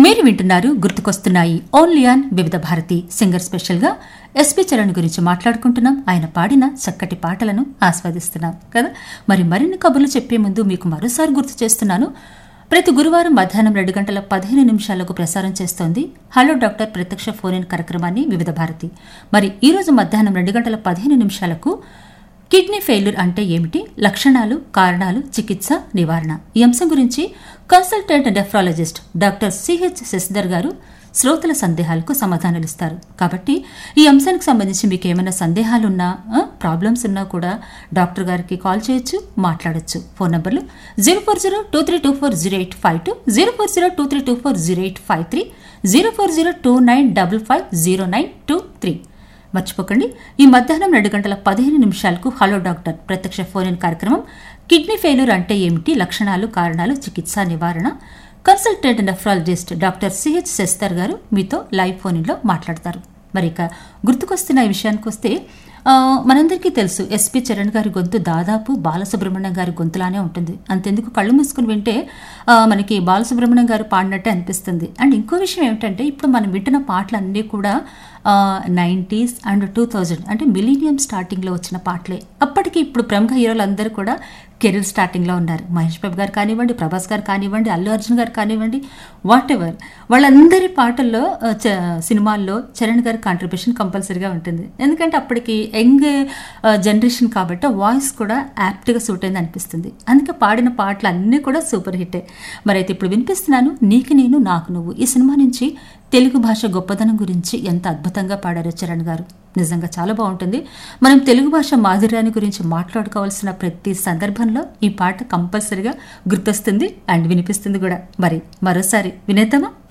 మీరు వింటున్నారు గుర్తుకొస్తున్నాయి only on Vividh Bharati singer special గా ఎస్పి చరణ్ గురించి మాట్లాడుకుంటున్నాం ఆయన పాడిన చక్కటి పాటలను ఆస్వాదిస్తున్నాం కదా మరి మరిన్ని కబుర్లు చెప్పే ముందు మీకు మరోసారి గుర్తు చేస్తున్నాను ప్రతి గురువారం మధ్యాహ్నం రెండు గంటల పదిహేను నిమిషాలకు ప్రసారం చేస్తోంది హలో డాక్టర్ ప్రత్యక్ష ఫోన్ ఇన్ కార్యక్రమాన్ని వివిధ భారతి మరి ఈ రోజు మధ్యాహ్నం రెండు గంటల పదిహేను నిమిషాలకు కిడ్నీ ఫెయిల్యూర్ అంటే ఏమిటి లక్షణాలు కారణాలు చికిత్స నివారణ ఈ అంశం గురించి consultant nephrologist doctor CH Shashidhar garu శ్రోతల సందేహాలకు సమాధానాలు ఇస్తారు కాబట్టి ఈ అంశానికి సంబంధించి మీకు ఏమైనా సందేహాలున్నా ఆ, ప్రాబ్లమ్స్ ఉన్నా కూడా డాక్టర్ గారికి కాల్ చేయొచ్చు మాట్లాడొచ్చు ఫోన్ నంబర్లు zero four zero two three two four zero eight five two zero four zero two three two four zero eight five three zero four zero two nine double five zero nine two three మర్చిపోకండి ఈ మధ్యాహ్నం రెండు గంటల పదిహేను నిమిషాలకు hello doctor ప్రత్యక్ష phone in కార్యక్రమం kidney failure అంటే ఏమిటి లక్షణాలు కారణాలు చికిత్స నివారణ consultant nephrologist doctor CH Shashidhar garu మీతో లైవ్ ఫోన్ ఇన్లో మాట్లాడతారు మరి ఇక గుర్తుకొస్తున్న ఈ విషయానికి వస్తే ఆ, మనందరికీ తెలుసు ఎస్పి చరణ్ గారి గొంతు దాదాపు బాలసుబ్రహ్మణ్యం గారి గొంతులానే ఉంటుంది అంతెందుకు కళ్ళు మూసుకుని వింటే ఆ, మనకి బాలసుబ్రహ్మణ్యం గారు పాడినట్టే అనిపిస్తుంది అండ్ ఇంకో విషయం ఏమిటంటే ఇప్పుడు మనం వింటున్న పాటలన్నీ కూడా నైంటీస్ అండ్ టూ థౌజండ్ అంటే మిలీనియం స్టార్టింగ్లో వచ్చిన పాటలే అప్పటికి ఇప్పుడు ప్రముఖ హీరోలు అందరూ కూడా కెరీర్ స్టార్టింగ్లో ఉన్నారు మహేష్ బాబు గారు కానివ్వండి ప్రభాస్ గారు కానివ్వండి అల్లు అర్జున్ గారు కానివ్వండి వాట్ ఎవర్ వాళ్ళందరి పాటల్లో ఆ, చ- సినిమాల్లో చరణ్ గారి కాంట్రిబ్యూషన్ కంపల్సరీగా ఉంటుంది ఎందుకంటే అప్పటికి యంగ్ జనరేషన్ కాబట్టి వాయిస్ కూడా యాప్ట్గా సూట్ అయింది అనిపిస్తుంది అందుకే పాడిన పాటలు అన్నీ కూడా సూపర్ హిట్టే మరి అయితే ఇప్పుడు వినిపిస్తున్నాను నీకు నేను నాకు నువ్వు ఈ సినిమా నుంచి తెలుగు భాష గొప్పదనం గురించి ఎంత అద్భుతంగా పాడారో చరణ్ గారు నిజంగా చాలా బాగుంటుంది మనం తెలుగు భాష మాధుర్యాన్ని గురించి మాట్లాడుకోవాల్సిన ప్రతి సందర్భంలో ఈ పాట కంపల్సరిగా గుర్తొస్తుంది అండ్ వినిపిస్తుంది కూడా మరి మరోసారి వినేద్దామా